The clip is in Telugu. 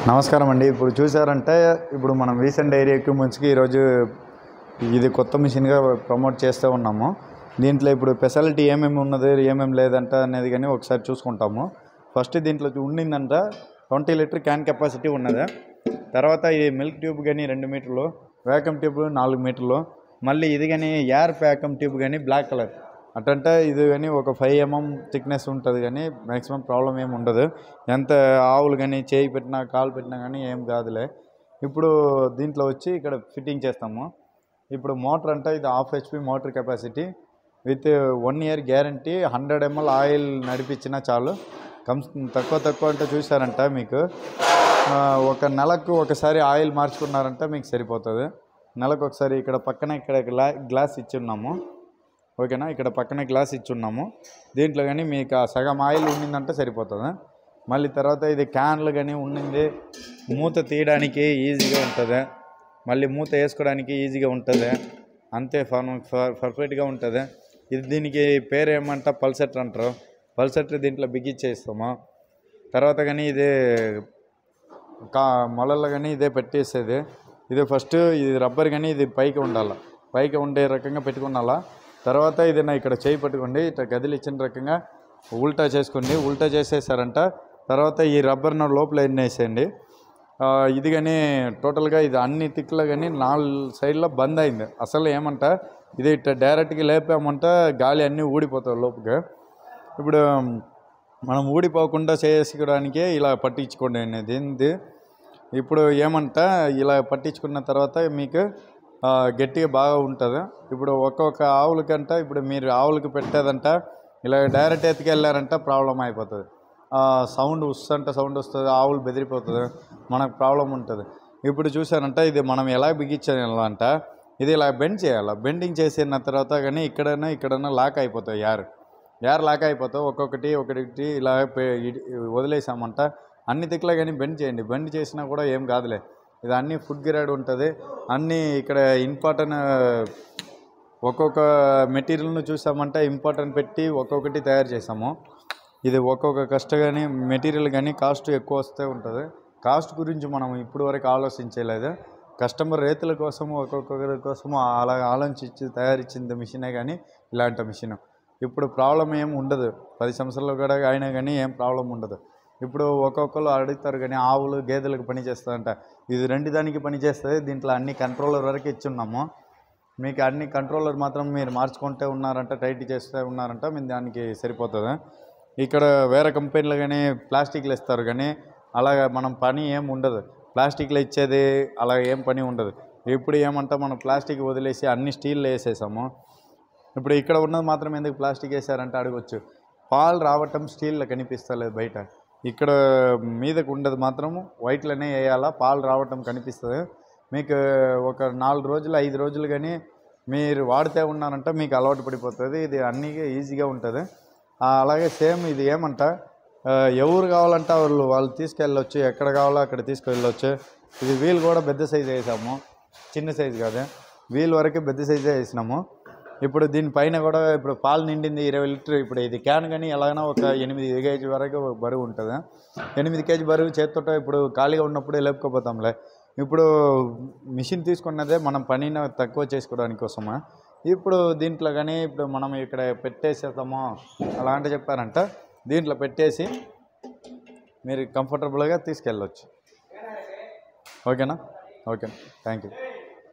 నమస్కారం అండి ఇప్పుడు చూసారంటే ఇప్పుడు మనం రీసెంట్ డైరీ ఎక్విప్మెంట్స్కి ఈరోజు ఇది కొత్త మిషన్గా ప్రమోట్ చేస్తూ ఉన్నాము దీంట్లో ఇప్పుడు ఫెసిలిటీ ఏమేమి ఉన్నది ఏమేమి లేదంట అనేది కానీ ఒకసారి చూసుకుంటాము ఫస్ట్ దీంట్లో ఉండిందంట ట్వంటీ లీటర్ క్యాన్ కెపాసిటీ ఉన్నది తర్వాత ఈ మిల్క్ ట్యూబ్ కానీ రెండు మీటర్లు వ్యాకమ్ ట్యూబ్ నాలుగు మీటర్లు మళ్ళీ ఇది కానీ ఎయిర్ ప్యాకమ్ ట్యూబ్ కానీ బ్లాక్ కలర్ అటంటే ఇది కానీ ఒక ఫైవ్ ఎంఎం థిక్నెస్ ఉంటుంది కానీ మ్యాక్సిమం ప్రాబ్లం ఏమి ఉండదు ఎంత ఆవులు కానీ చేయి పెట్టినా కాలు పెట్టినా కానీ ఏం కాదులే ఇప్పుడు దీంట్లో వచ్చి ఇక్కడ ఫిట్టింగ్ చేస్తాము ఇప్పుడు మోటార్ అంటే ఇది half HP motor capacity with one year guarantee hundred ML oil నడిపించినా చాలు కమ్స్ తక్కువ తక్కువ అంటే చూసారంట మీకు ఆ, ఒక నెలకు ఒకసారి ఆయిల్ మార్చుకున్నారంటే మీకు సరిపోతుంది నెలకు ఒకసారి ఇక్కడ పక్కన ఇక్కడ గ్లా గ్లాస్ ఇచ్చి ఉన్నాము ఓకేనా ఇక్కడ పక్కన గ్లాస్ ఇచ్చున్నాము దీంట్లో కానీ మీకు ఆ సగం ఆయిల్ ఉండిందంటే సరిపోతుంది మళ్ళీ తర్వాత ఇది క్యాన్లు కానీ ఉండింది మూత తీయడానికి ఈజీగా ఉంటుంది మళ్ళీ మూత వేసుకోవడానికి ఈజీగా ఉంటుంది అంతే ఫర్ పర్ఫెక్ట్గా ఉంటుంది ఇది దీనికి పేరు ఏమంట పల్సెటర్ అంటారు పల్సెటర్ దీంట్లో బిగిచ్చేస్తాము తర్వాత కానీ ఇది కా మొలల్లో కానీ ఇదే పెట్టేసేది ఇది ఫస్ట్ ఇది రబ్బర్ కానీ ఇది పైకి ఉండాలి పైకి ఉండే రకంగా పెట్టుకున్నాలా తర్వాత ఇది నా ఇక్కడ చేయి పట్టుకోండి ఇట్లా గదిలి ఇచ్చిన రకంగా ఉల్టా చేసుకోండి ఉల్టా చేసేసారంట తర్వాత ఈ రబ్బర్ను లోపల ఎన్నేసేయండి ఆ, ఇది కానీ టోటల్గా ఇది అన్ని తిక్కులో కానీ నాలుగు సైడ్లో బంద్ అయింది అసలు ఏమంట ఇది ఇట్లా డైరెక్ట్గా లేపామంట గాలి అన్నీ ఊడిపోతాయి లోపుగా ఇప్పుడు మనం ఊడిపోకుండా చేసుకోవడానికే ఇలా పట్టించుకోండి అనేది ఏంది ఇప్పుడు ఏమంట ఇలా పట్టించుకున్న తర్వాత మీకు ఆ, గట్టిగా బాగా ఉంటుంది ఇప్పుడు ఒక్కొక్క ఆవులకంట ఇప్పుడు మీరు ఆవులకి పెట్టేదంట ఇలా డైరెక్ట్ ఎత్తుకెళ్ళారంట ప్రాబ్లం అయిపోతుంది సౌండ్ వస్తుంటే సౌండ్ వస్తుంది ఆవులు బెదిరిపోతుంది మనకు ప్రాబ్లం ఉంటుంది ఇప్పుడు చూసారంట ఇది మనం ఎలా బిగించాలంట ఇది ఇలా బెండ్ చేయాలి బెండింగ్ చేసిన తర్వాత కానీ ఇక్కడైనా ఇక్కడైనా లాక్ అయిపోతాయి యార్ యార్ లాక్ అయిపోతావు ఒక్కొక్కటి ఒకటి ఇలా పె- ఇడి- వదిలేసామంట అన్ని తిక్కులో కానీ బెండ్ చేయండి బెండ్ చేసినా కూడా ఏం కాదులే ఇది అన్ని ఫుడ్ గ్రేడ్ ఉంటుంది అన్నీ ఇక్కడ ఇంపార్టెంట్ ఒక్కొక్క మెటీరియల్ను చూసామంటే ఇంపార్టెంట్ పెట్టి ఒక్కొక్కటి తయారు చేసాము ఇది ఒక్కొక్క కష్ట కానీ మెటీరియల్ కానీ కాస్ట్ ఎక్కువ వస్తే ఉంటుంది కాస్ట్ గురించి మనం ఇప్పుడు వరకు ఆలోచించలేదు కస్టమర్ రైతుల కోసం ఒక్కొక్కరి కోసం అలా ఆలోచించి తయారిచ్చింది మిషనే కానీ ఇలాంటి మిషన్ ఇప్పుడు ప్రాబ్లం ఏం ఉండదు పది సంవత్సరాలు కూడా అయినా కానీ ఏం ప్రాబ్లం ఉండదు ఇప్పుడు ఒక్కొక్కరు అడుగుతారు కానీ ఆవులు గేదెలకు పని చేస్తుందంట ఇది రెండు దానికి పని చేస్తుంది దీంట్లో అన్ని కంట్రోలర్ వరకు ఇచ్చున్నాము మీకు అన్ని కంట్రోలర్ మాత్రం మీరు మార్చుకుంటే ఉన్నారంట టైట్ చేస్తే ఉన్నారంట మీరు దానికి సరిపోతుంది ఇక్కడ వేరే కంపెనీలు కానీ ప్లాస్టిక్లు ఇస్తారు కానీ అలాగ మనం పని ఏం ఉండదు ప్లాస్టిక్లో ఇచ్చేది అలా ఏం పని ఉండదు ఇప్పుడు ఏమంటే మనం ప్లాస్టిక్ వదిలేసి అన్ని స్టీల్లో వేసేసాము ఇప్పుడు ఇక్కడ ఉన్నది మాత్రం ఎందుకు ప్లాస్టిక్ వేసారంటే అడగొచ్చు పాలు రావటం స్టీల్లో కనిపిస్తలేదు బయట ఇక్కడ మీదకు ఉండదు మాత్రం వైట్లోనే వేయాలా పాలు రావటం కనిపిస్తుంది మీకు ఒక నాలుగు రోజులు ఐదు రోజులు కానీ మీరు వాడితే ఉన్నారంటే మీకు అలవాటు పడిపోతుంది ఇది అన్నీ ఈజీగా ఉంటుంది ఆ, అలాగే సేమ్ ఇది ఏమంట ఆ, ఎవరు కావాలంటే వాళ్ళు వాళ్ళు తీసుకెళ్ళొచ్చు ఎక్కడ కావాలో అక్కడ తీసుకెళ్ళొచ్చు ఇది వీల్ కూడా పెద్ద సైజు వేసాము చిన్న సైజు కాదు వీల్ వరకు పెద్ద సైజే వేసినాము ఇప్పుడు దీనిపైన కూడా ఇప్పుడు పాలు నిండింది ఇరవై లీటర్ ఇప్పుడు ఇది క్యాన్ కానీ ఎలాగైనా ఒక ఎనిమిది కేజీ వరకు బరువు ఉంటుంది ఎనిమిది కేజీ బరువు చేతితో ఇప్పుడు ఖాళీగా ఉన్నప్పుడే లేపుకోపోతాంలే ఇప్పుడు మిషన్ తీసుకున్నదే మనం పనిని తక్కువ చేసుకోవడానికి కోసమా ఇప్పుడు దీంట్లో కానీ ఇప్పుడు మనం ఇక్కడ పెట్టేసేస్తామో అలాంటి చెప్పారంట దీంట్లో పెట్టేసి మీరు కంఫర్టబుల్గా తీసుకెళ్ళొచ్చు ఓకేనా ఓకే థ్యాంక్ యూ